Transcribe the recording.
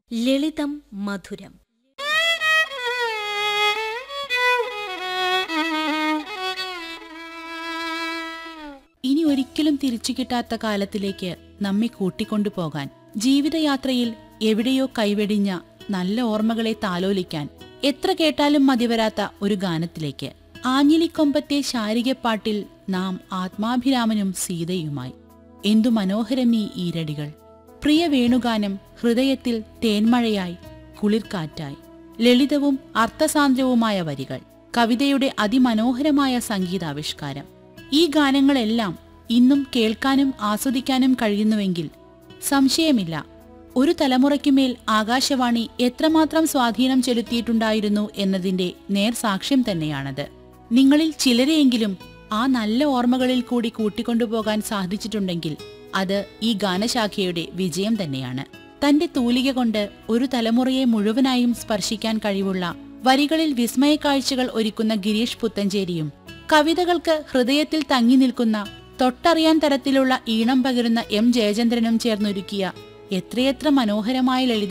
ലളിതം മധുരം ഇനി ഒരിക്കലും തിരിച്ചു കിട്ടാത്ത കാലത്തിലേക്ക് നമ്മെ കൂട്ടിക്കൊണ്ടുപോകാൻ ജീവിതയാത്രയിൽ എവിടെയോ കൈവെടിഞ്ഞ നല്ല ഓർമ്മകളെ താലോലിക്കാൻ എത്ര കേട്ടാലും മതിവരാത്ത ഒരു ഗാനത്തിലേക്ക് ആഞ്ഞിലിക്കൊമ്പത്തെ ശാരികപ്പാട്ടിൽ നാം ആത്മാഭിരാമനും സീതയുമായി എന്തു മനോഹരമീ ഈരടികൾ പ്രിയ വേണുഗാനം ഹൃദയത്തിൽ തേന്മഴയായി കുളിർക്കാറ്റായി ലളിതവും അർത്ഥസാന്ദ്രവുമായ വരികൾ കവിതയുടെ അതിമനോഹരമായ സംഗീതാവിഷ്കാരം ഈ ഗാനങ്ങളെല്ലാം ഇന്നും കേൾക്കാനും ആസ്വദിക്കാനും കഴിയുന്നുവെങ്കിൽ സംശയമില്ല ഒരു തലമുറയ്ക്കുമേൽ ആകാശവാണി എത്രമാത്രം സ്വാധീനം ചെലുത്തിയിട്ടുണ്ടായിരുന്നു എന്നതിന്റെ നേർസാക്ഷ്യം തന്നെയാണത് നിങ്ങളിൽ ചിലരെയെങ്കിലും ആ നല്ല ഓർമ്മകളിൽ കൂടി കൂട്ടിക്കൊണ്ടുപോകാൻ സാധിച്ചിട്ടുണ്ടെങ്കിൽ അത് ഈ ഗാനശാഖയുടെ വിജയം തന്നെയാണ് തന്റെ തൂലിക കൊണ്ട് ഒരു തലമുറയെ മുഴുവനായും സ്പർശിക്കാൻ കഴിവുള്ള വരികളിൽ വിസ്മയക്കാഴ്ചകൾ ഒരുക്കുന്ന ഗിരീഷ് പുത്തഞ്ചേരിയും കവിതകൾക്ക് ഹൃദയത്തിൽ തങ്ങി നിൽക്കുന്ന തൊട്ടറിയാൻ തരത്തിലുള്ള ഈണം പകരുന്ന എം ജയചന്ദ്രനും ചേർന്നൊരുക്കിയ എത്രയെത്ര മനോഹരമായ ലളിത